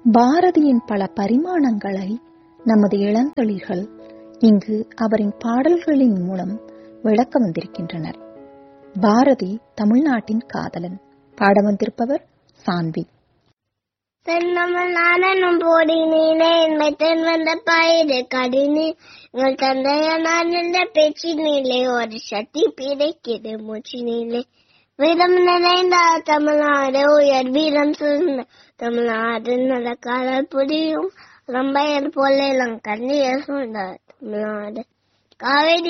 பாரதியின் பல பரிமாணங்களை நமது இளந்தளிர்கள் இங்கு அவரின் பாடல்களின் மூலம் விளக்க வந்திருக்கின்றனர் பாரதி தமிழ்நாட்டின் காதலன் பாட வந்திருப்பவர் சான்வி தென்னமல் நானும் போடினீனே என்மை தென் வந்த பயிறு கடினே எங்கள் தந்தைய நான் என்ற பேச்சினிலே ஒரு சக்தி பிடைக்கிறது மூச்சினிலே வீரம் நிறைந்த தமிழ்நாடு உயர் வீரம் சிறந்த தமிழ்நாடு நடக்காத புரியும் ரம்பையர் போல இளங்கண்ணியர் சொன்ன தமிழ்நாடு காவேரி